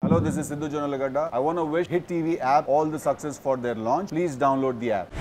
Hello, this is Sidhu Jonalagada. I want to wish Hit TV app all the success for their launch. Please download the app.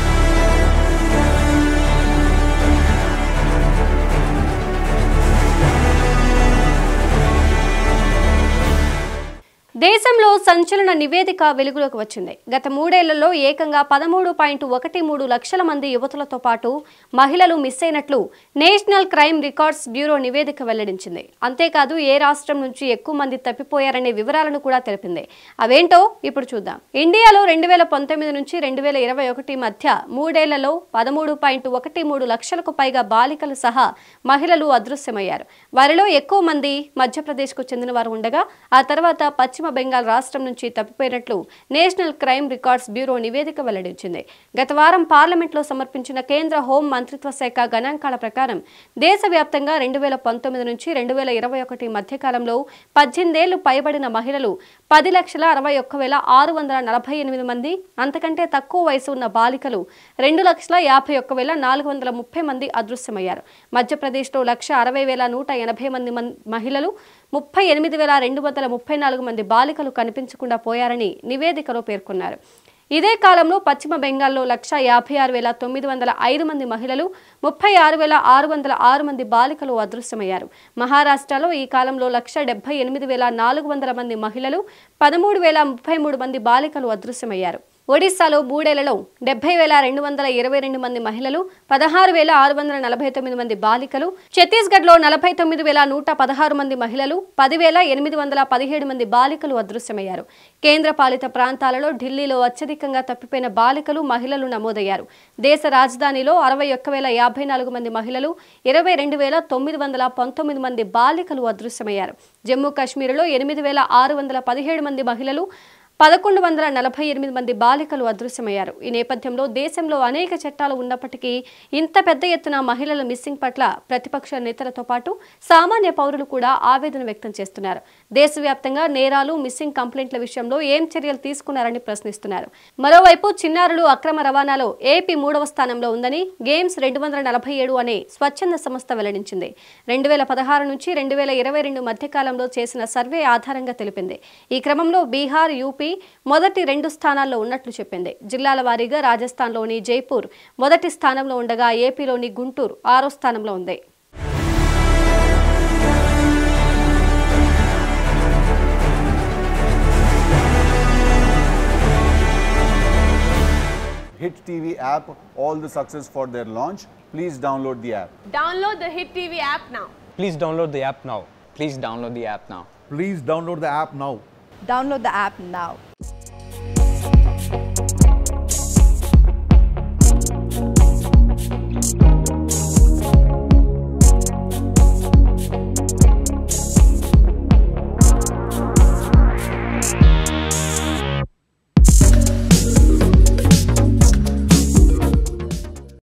దేశంలో సంచలన నివేదిక వెలుగులోకి వచ్చింది గత మూడేళ్లలో ఏకంగా పదమూడు పాయింట్ ఒకటి మూడు లక్షల మంది యువతులతో పాటు మహిళలు మిస్ అయినట్లు నేషనల్ క్రైమ్ రికార్డ్స్ బ్యూరో నివేదిక వెల్లడించింది అంతేకాదు ఏ రాష్ట్రం నుంచి ఎక్కువ మంది తప్పిపోయారనే వివరాలను కూడా తెలిపింది అవేంటో ఇప్పుడు చూద్దాం ఇండియాలో రెండు వేల పంతొమ్మిది నుంచి రెండు వేల ఇరవై ఒకటి మధ్య మూడేళ్లలో పదమూడు పాయింట్ ఒకటి మూడు లక్షలకు పైగా బాలికలు సహా మహిళలు అదృశ్యమయ్యారు వారిలో ఎక్కువ మంది మధ్యప్రదేశ్కు చెందిన వారు ఉండగా ఆ తర్వాత పశ్చిమ బెంగాల్ రాష్ట్రం నుంచి తప్పిపోయినట్లు నేషనల్ క్రైమ్ రికార్డ్స్ బ్యూరో నివేదిక వెల్లడించింది గత వారం పార్లమెంట్లో సమర్పించిన కేంద్ర హోం మంత్రిత్వ శాఖ గణాంకాల ప్రకారం దేశవ్యాప్తంగా రెండు వేల పంతొమ్మిది నుంచి రెండు వేల ఇరవై ఒకటి మధ్యకాలంలో పద్దెనిమిదేళ్లు పైబడిన మహిళలు పది లక్షల అరవై ఒక్క వేల ఆరు వందల నలభై ఎనిమిది మంది అంతకంటే తక్కువ వయసు ఉన్న బాలికలు రెండు లక్షల యాభై ఒక్క వేల నాలుగు వందల ముప్పై మంది అదృశ్యమయ్యారు మధ్యప్రదేశ్లో లక్ష అరవై వేల నూట ఎనభై మంది మన్- మహిళలు ముప్పై ఎనిమిది వేల రెండు వందల ముప్పై నాలుగు మంది బాలికలు కనిపించకుండా పోయారని నివేదికలో పేర్కొన్నారు ఇదే కాలంలో పశ్చిమ బెంగాల్లో లక్ష యాభై ఆరు వేల తొమ్మిది వందల ఐదు మంది మహిళలు ముప్పై ఆరు వేల ఆరు వందల ఆరు మంది బాలికలు అదృశ్యమయ్యారు మహారాష్ట్రలో ఈ కాలంలో లక్ష డెబ్బై ఎనిమిది వేల నాలుగు వందల మంది మహిళలు పదమూడు వేల ముప్పై మూడు మంది బాలికలు అదృశ్యమయ్యారు ఒడిశాలో మూడేళ్లలో డెబ్బై వేల రెండు వందల ఇరవై రెండు మంది మహిళలు పదహారు వేల ఆరు వందల నలభై తొమ్మిది మంది బాలికలు ఛత్తీస్గఢ్లో నలభై తొమ్మిది వేల నూట పదహారు మంది మహిళలు పదివేల ఎనిమిది వందల పదిహేడు మంది బాలికలు అదృశ్యమయ్యారు కేంద్ర పాలిత ప్రాంతాలలో ఢిల్లీలో అత్యధికంగా తప్పిపోయిన బాలికలు మహిళలు నమోదయ్యారు దేశ రాజధానిలో అరవై ఒక్క వేల యాభై నాలుగు మంది మహిళలు ఇరవై రెండు వేల తొమ్మిది వందల పంతొమ్మిది మంది బాలికలు అదృశ్యమయ్యారు జమ్మూ కాశ్మీర్లో ఎనిమిది వేల ఆరు వందల పదిహేడు మంది మహిళలు పదకొండు వందల నలభై ఎనిమిది మంది బాలికలు అదృశ్యమయ్యారు ఈ నేపథ్యంలో దేశంలో అనేక చట్టాలు ఉన్నప్పటికీ ఇంత పెద్ద ఎత్తున మహిళల మిస్సింగ్ పట్ల ప్రతిపక్ష నేతలతో పాటు సామాన్య పౌరులు కూడా ఆవేదన వ్యక్తం చేస్తున్నారు దేశవ్యాప్తంగా నేరాలు మిస్సింగ్ కంప్లైంట్ల విషయంలో ఏం చర్యలు తీసుకున్నారని ప్రశ్నిస్తున్నారు మరోవైపు చిన్నారులు అక్రమ రవాణాలో ఏపీ మూడవ స్థానంలో ఉందని గేమ్స్ రెండు వందల నలభై ఏడు అనే స్వచ్ఛంద సంస్థ వెల్లడించింది రెండు వేల పదహారు నుంచి రెండు వేల ఇరవై రెండు మధ్యకాలంలో చేసిన సర్వే ఆధారంగా తెలిపింది ఈ క్రమంలో బీహార్ యూపీ మొదటి రెండు స్థానాల్లో ఉన్నట్లు చెప్పింది జిల్లాల వారీగా రాజస్థాన్లోని జైపూర్ మొదటి స్థానంలో ఉండగా ఏపీలోని గుంటూరు ఆరో స్థానంలో ఉంది Hit TV app all the success for their launch. Please download the app. Download the Hit TV app now. Please download the app now. Please download the app now. Please download the app now. Download the app now.